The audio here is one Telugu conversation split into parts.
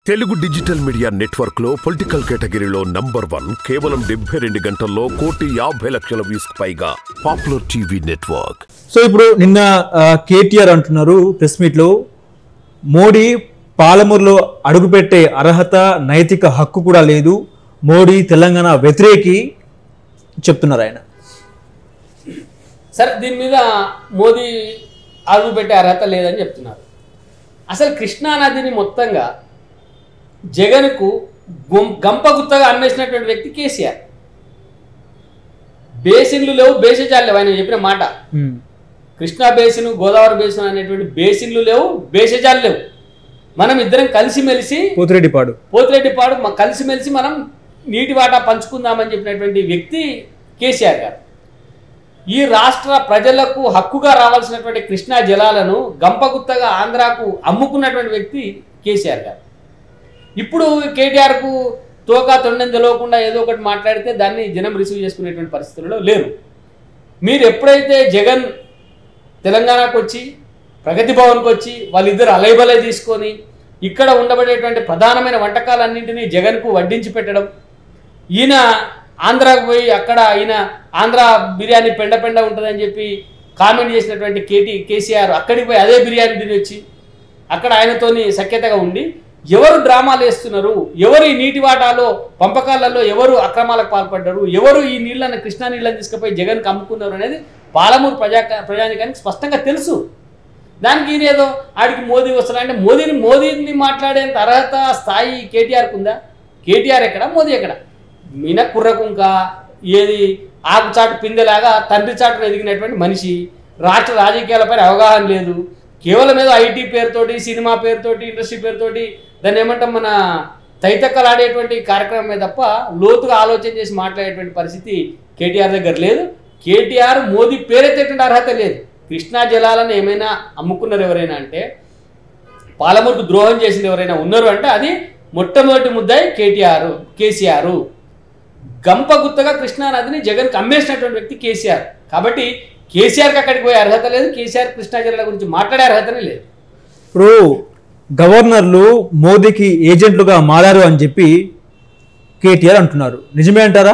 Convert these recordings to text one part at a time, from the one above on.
తెలుగు డిజిటల్ మీడియా నెట్వర్క్ లో పొలిటికల్ కేటగిరీలో నంబర్ వన్ కేవలం డెబ్బై రెండు గంటల్లో కోటి యాభై లక్షల వ్యూస్ పైగా పాపులర్ టీవీ నెట్వర్క్ సో ఇప్పుడు నిన్న ఆ, కేటీఆర్ అంటున్నారు ప్రెస్ మీట్లో మోడీ పాలమూరులో అడుగుపెట్టే అర్హత నైతిక హక్కు కూడా లేదు మోడీ తెలంగాణ వ్యతిరేకి చెప్తున్నారు ఆయన సరే దీని మీద మోదీ అడుగు పెట్టే అర్హత లేదని చెప్తున్నారు అసలు కృష్ణా నదిని మొత్తంగా జగన్కు గుం- గంపగుత్తగా అమ్మేసినటువంటి వ్యక్తి కేసీఆర్ బేసిన్లు లేవు బేసిజాలు లేవు ఆయన చెప్పిన మాట ఉమ్, కృష్ణా బేసిన్ గోదావరి బేసిన్ అనేటువంటి బేసిన్లు లేవు బేసిజాలు లేవు మనం ఇద్దరం కలిసిమెలిసి పోతిరెడ్డిపాడు పోతిరెడ్డిపాడు మ- కలిసిమెలిసి మనం నీటి వాటా పంచుకుందామని చెప్పినటువంటి వ్యక్తి కేసీఆర్ గారు ఈ రాష్ట్ర ప్రజలకు హక్కుగా రావాల్సినటువంటి కృష్ణా జలాలను గంపగుత్తగా ఆంధ్రాకు అమ్ముకున్నటువంటి వ్యక్తి కేసీఆర్ గారు ఇప్పుడు కేటీఆర్కు తోక తొండం తెలియకుండా ఏదో ఒకటి మాట్లాడితే దాన్ని జనం రిసీవ్ చేసుకునేటువంటి పరిస్థితుల్లో లేరు మీరు ఎప్పుడైతే జగన్ తెలంగాణకు వచ్చి ప్రగతి భవన్కి వచ్చి వాళ్ళిద్దరు అలైబలై తీసుకొని ఇక్కడ ఉండబడేటువంటి ప్రధానమైన వంటకాలన్నింటినీ జగన్కు వడ్డించి పెట్టడం ఈయన ఆంధ్రాకు పోయి అక్కడ ఈయన ఆంధ్ర బిర్యానీ పెండ పెండ ఉంటుందని చెప్పి కామెంట్ చేసినటువంటి కేటీ కేసీఆర్ అక్కడికి పోయి అదే బిర్యానీ తిని వచ్చి అక్కడ ఆయనతోని సఖ్యతగా ఉండి ఎవరు డ్రామాలు వేస్తున్నారు ఎవరు ఈ నీటి వాటాలో పంపకాలలో ఎవరు అక్రమాలకు పాల్పడ్డారు ఎవరు ఈ నీళ్ళని కృష్ణా నీళ్ళని తీసుకుపోయి జగన్కి అమ్ముకున్నారు అనేది పాలమూరు ప్రజా ప్రజానికానికి స్పష్టంగా తెలుసు దానికి ఈయన ఏదో ఆడికి మోదీ వస్తున్నా అంటే మోదీని మోదీని మాట్లాడేంత అర్హత స్థాయి కేటీఆర్కి ఉందా కేటీఆర్ ఎక్కడ మోదీ ఎక్కడ మీన కుర్రకుంక ఏది ఆకు చాటు పిందెలాగా తండ్రి చాటును ఎదిగినటువంటి మనిషి రాష్ట్ర రాజకీయాలపై అవగాహన లేదు కేవలం ఏదో ఐటీ పేరుతోటి సినిమా పేరుతోటి ఇండస్ట్రీ పేరుతోటి దాన్ని ఏమంటాం మన తైతక్కలాడేటువంటి కార్యక్రమమే తప్ప లోతుగా ఆలోచన చేసి మాట్లాడేటువంటి పరిస్థితి కేటీఆర్ దగ్గర లేదు కేటీఆర్ మోదీ పేరెత్తేటువంటి అర్హత లేదు కృష్ణా జలాలను ఏమైనా అమ్ముకున్నారు ఎవరైనా అంటే పాలమూరుకు ద్రోహం చేసింది ఎవరైనా ఉన్నారు అంటే అది మొట్టమొదటి ముద్దాయి కేటీఆర్ కేసీఆర్ గంప గుత్తగా కృష్ణా నదిని జగన్కి అమ్మేసినటువంటి వ్యక్తి కేసీఆర్ కాబట్టి కేసీఆర్కి అక్కడికి పోయే అర్హత లేదు కేసీఆర్ కృష్ణా జిల్లా గురించి మాట్లాడే అర్హతనే లేదు ఇప్పుడు గవర్నర్లు మోదీకి ఏజెంట్లుగా మారారు అని చెప్పి కేటీఆర్ అంటున్నారు నిజమే అంటారా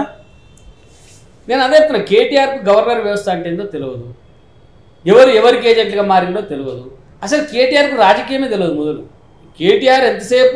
నేను అదే చెప్తున్నా కేటీఆర్కు గవర్నర్ వ్యవస్థ అంటే ఏందో తెలియదు ఎవరు ఎవరికి ఏజెంట్గా మారిందో తెలియదు అసలు కేటీఆర్కు రాజకీయమే తెలియదు మొదలు కేటీఆర్ ఎంతసేపు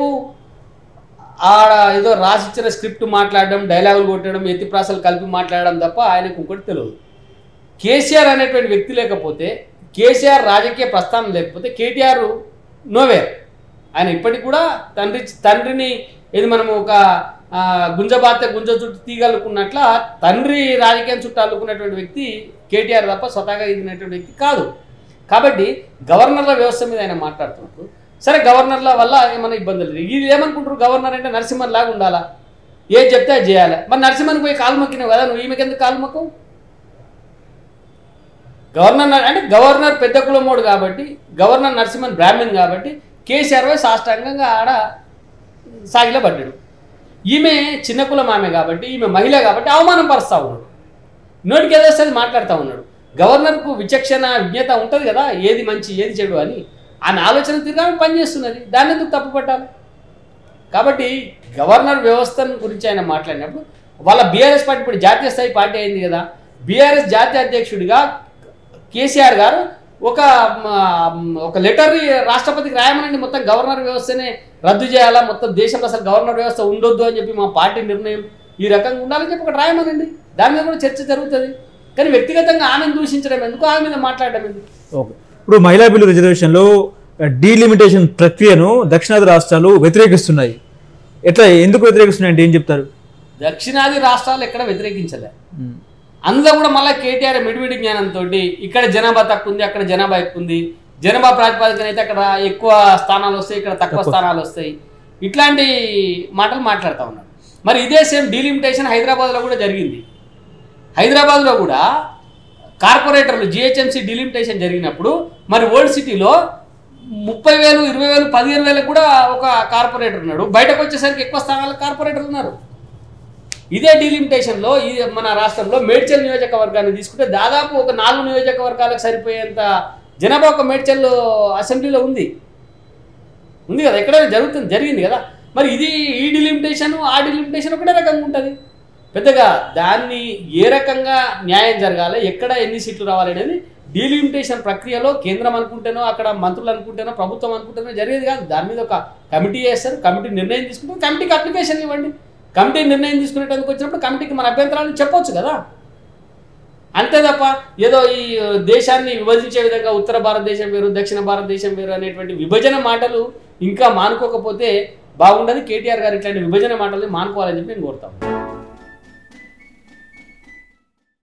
ఆడ ఏదో రాసిచ్చిన స్క్రిప్ట్ మాట్లాడడం డైలాగులు కొట్టడం ఎత్తిప్రాసలు కలిపి మాట్లాడడం తప్ప ఆయనకు ఇంకోటి తెలియదు కేసీఆర్ అనేటువంటి వ్యక్తి లేకపోతే కేసీఆర్ రాజకీయ ప్రస్థానం లేకపోతే కేటీఆర్ నోవేర్ ఆయన ఇప్పటికి కూడా తండ్రి తండ్రిని ఇది మనం ఒక ఆ, గుంజబాత గుంజ చుట్టూ తీగలుకున్నట్ల తండ్రి రాజకీయం చుట్టూ అల్లుకున్నటువంటి వ్యక్తి కేటీఆర్ తప్ప స్వతహాగా ఎదిగినటువంటి వ్యక్తి కాదు కాబట్టి గవర్నర్ల వ్యవస్థ మీద ఆయన మాట్లాడుతున్నప్పుడు సరే గవర్నర్ల వల్ల ఏమైనా ఇబ్బందులు లేదు వీళ్ళు ఏమనుకుంటారు గవర్నర్ అంటే నరసింహన్ లాగా ఉండాలా ఏది చెప్తే అది చేయాలి మరి నరసింహన్ పోయి కాలు మొక్కినావు కదా నువ్వు ఈమెకి ఎందుకు కాలు మొక్కవు గవర్నర్ అంటే గవర్నర్ పెద్ద కులమోడు కాబట్టి గవర్నర్ నరసింహన్ బ్రాహ్మణ్ కాబట్టి కేసీఆర్ పోయి సాష్టాంగంగా ఆడ సాగిలో పడ్డాడు ఈమె చిన్న కులం ఆమె కాబట్టి ఈమె మహిళ కాబట్టి అవమానం పరుస్తూ ఉన్నాడు నోటికి ఏదో వస్తే అది మాట్లాడుతూ ఉన్నాడు గవర్నర్కు విచక్షణ విజ్ఞత ఉంటుంది కదా ఏది మంచి ఏది చెడు అని ఆమె ఆలోచన తిరిగి ఆమె పనిచేస్తున్నది దాన్ని ఎందుకు తప్పు పట్టాలి కాబట్టి గవర్నర్ వ్యవస్థను గురించి ఆయన మాట్లాడినప్పుడు వాళ్ళ బీఆర్ఎస్ పార్టీ ఇప్పుడు జాతీయ స్థాయి పార్టీ అయింది కదా బీఆర్ఎస్ జాతీయ అధ్యక్షుడిగా కేసీఆర్ గారు ఒక మ, ఒక లెటర్ రాష్ట్రపతికి రాయమనండి మొత్తం గవర్నర్ వ్యవస్థనే రద్దు చేయాలా మొత్తం దేశంలో అసలు గవర్నర్ వ్యవస్థ ఉండొద్దు అని చెప్పి మా పార్టీ నిర్ణయం ఈ రకంగా ఉండాలని చెప్పి ఒకటి రాయమనండి దాని మీద కూడా చర్చ జరుగుతుంది కానీ వ్యక్తిగతంగా ఆమెను దూషించడం ఎందుకు ఆమె మీద మాట్లాడడం ఎందుకు ఓకే ఇప్పుడు మహిళా బిల్లు రిజర్వేషన్లో డీలిమిటేషన్ ప్రక్రియను దక్షిణాది రాష్ట్రాలు వ్యతిరేకిస్తున్నాయి ఎట్లా ఎందుకు వ్యతిరేకిస్తున్నాయి అంటే ఏం చెప్తారు దక్షిణాది రాష్ట్రాలు ఎక్కడ వ్యతిరేకించలే అందులో కూడా మళ్ళీ కేటీఆర్ మిడిమిడి జ్ఞానంతో ఇక్కడ జనాభా తక్కువ ఉంది అక్కడ జనాభా ఎక్కువ ఉంది జనాభా ప్రాతిపదికన అయితే అక్కడ ఎక్కువ స్థానాలు వస్తాయి ఇక్కడ తక్కువ స్థానాలు వస్తాయి ఇట్లాంటి మాటలు మాట్లాడుతూ ఉన్నాడు మరి ఇదే సేమ్ డీలిమిటేషన్ హైదరాబాద్లో కూడా జరిగింది హైదరాబాద్లో కూడా కార్పొరేటర్లు జిహెచ్ఎంసీ డీలిమిటేషన్ జరిగినప్పుడు మరి ఓల్డ్ సిటీలో ముప్పై వేలు ఇరవై వేలు పదిహేను వేలకు కూడా ఒక కార్పొరేటర్ ఉన్నాడు బయటకు వచ్చేసరికి ఎక్కువ స్థానాలు కార్పొరేటర్లు ఉన్నారు ఇదే డీలిమిటేషన్లో ఈ మన రాష్ట్రంలో మేడ్చల్ నియోజకవర్గాన్ని తీసుకుంటే దాదాపు ఒక నాలుగు నియోజకవర్గాలకు సరిపోయేంత జనాభా ఒక మేడ్చల్ అసెంబ్లీలో ఉంది ఉంది కదా ఎక్కడైనా జరుగుతుంది జరిగింది కదా మరి ఇది ఈ డిలిమిటేషన్ ఆ డిలిమిటేషన్ ఒకటే రకంగా ఉంటుంది పెద్దగా దాన్ని ఏ రకంగా న్యాయం జరగాలి ఎక్కడ ఎన్ని సీట్లు రావాలి అనేది డీలిమిటేషన్ ప్రక్రియలో కేంద్రం అనుకుంటేనో అక్కడ మంత్రులు అనుకుంటేనో ప్రభుత్వం అనుకుంటేనో జరిగేది కాదు దాని మీద ఒక కమిటీ చేస్తారు కమిటీ నిర్ణయం తీసుకుంటారు కమిటీకి అప్లికేషన్ ఇవ్వండి కమిటీ నిర్ణయం తీసుకునేటందుకు వచ్చినప్పుడు కమిటీకి మన అభ్యంతరాలను చెప్పొచ్చు కదా అంతే తప్ప ఏదో ఈ దేశాన్ని విభజించే విధంగా ఉత్తర భారతదేశం వేరు దక్షిణ భారతదేశం వేరు అనేటువంటి విభజన మాటలు ఇంకా మానుకోకపోతే బాగుండదు కేటీఆర్ గారు ఇట్లాంటి విభజన మాటల్ని మానుకోవాలని చెప్పి నేను కోరుతాను